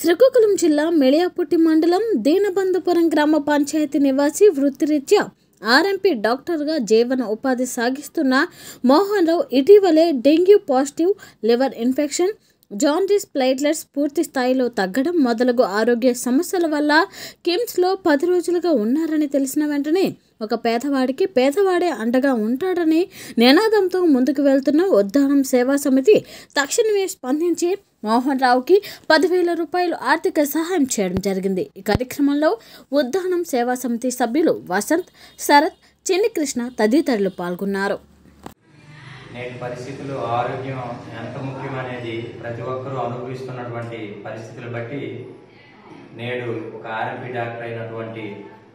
శ్రీకాకుళం జిల్లా మెళియాపుట్టి మండలం దీనబంధపురం గ్రామ పంచాయతీ నివాసి వృత్తిరీత్యా ఆర్ఎంపీ డాక్టర్గా జీవన ఉపాధి సాగిస్తున్న మోహన్ రావు ఇటీవలే dengue positive liver infection jaundice platelets పూర్తి స్థాయిలో తగ్గడం మొదలగు ఆరోగ్య సమస్యల వల్ల కిమ్స్లో పది రోజులుగా ఉన్నారని తెలిసిన వెంటనే ఒక పేదవాడికి పేదవాడే అండగా ఉంటాడని నినాదంతో ముందుకు వెళ్తున్న ఉద్దానం సేవా సమితి తక్షణమే స్పందించి మోహన్ రావుకి పదివేల రూపాయలు ఆర్థిక సహాయం చేయడం జరిగింది ఈ కార్యక్రమంలో ఉద్దానం సేవా సమితి సభ్యులు వసంత్ శరత్ చిన్ని కృష్ణ తదితరులు పాల్గొన్నారు నేటి పరిస్థితులు ఆరోగ్యం ఎంత ముఖ్యమనేది ప్రతి ఒక్కరూ అనుభవిస్తున్నటువంటి పరిస్థితులు బట్టి నేడు ఒక ఆర్ఎంపీ డాక్టర్ అయినటువంటి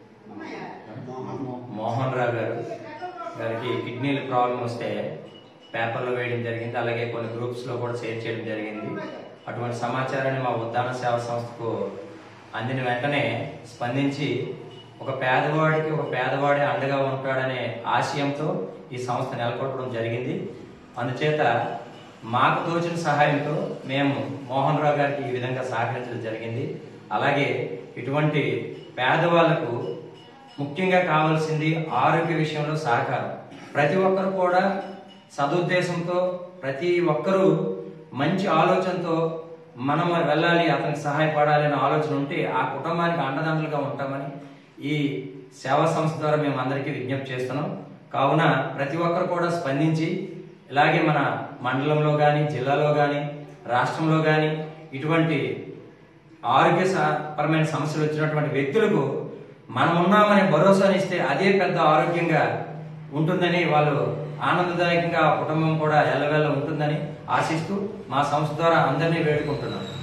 మోహన్ రావు గారు గారికి కిడ్నీల ప్రాబ్లం వస్తే పేపర్లో వేయడం జరిగింది అలాగే కొన్ని గ్రూప్స్లో కూడా షేర్ చేయడం జరిగింది అటువంటి సమాచారాన్ని మా ఉద్దాన సేవ సంస్థకు అందిన వెంటనే స్పందించి ఒక పేదవాడికి ఒక పేదవాడే అండగా ఉంటాడనే ఆశయంతో ఈ సంస్థ నెలకొల్పడం జరిగింది అందుచేత మాకు తోచిన సహాయంతో మేము మోహన్ రావు గారికి ఈ విధంగా సహకరించడం జరిగింది అలాగే ఇటువంటి పేదవాళ్లకు ముఖ్యంగా కావాల్సింది ఆరోగ్య విషయంలో సహకారం ప్రతి ఒక్కరు కూడా సదుద్దేశంతో ప్రతి ఒక్కరూ మంచి ఆలోచనతో మనం వెళ్ళాలి అతనికి సహాయపడాలి అనే ఆలోచన ఉంటే ఆ కుటుంబానికి అండదండలుగా ఉంటామని ఈ సేవా సంస్థ ద్వారా మేము అందరికీ విజ్ఞప్తి చేస్తున్నాం కావున ప్రతి ఒక్కరు కూడా స్పందించి ఇలాగే మన మండలంలో కానీ జిల్లాలో కానీ రాష్ట్రంలో కానీ ఇటువంటి ఆరోగ్య స- పరమైన సమస్యలు వచ్చినటువంటి వ్యక్తులకు మనం ఉన్నామనే భరోసాని ఇస్తే అదే పెద్ద ఆరోగ్యంగా ఉంటుందని వాళ్ళు ఆనందదాయకంగా ఆ కుటుంబం కూడా ఎల్లవెల్ల ఉంటుందని ఆశిస్తూ మా సంస్థ ద్వారా అందరినీ వేడుకుంటున్నాం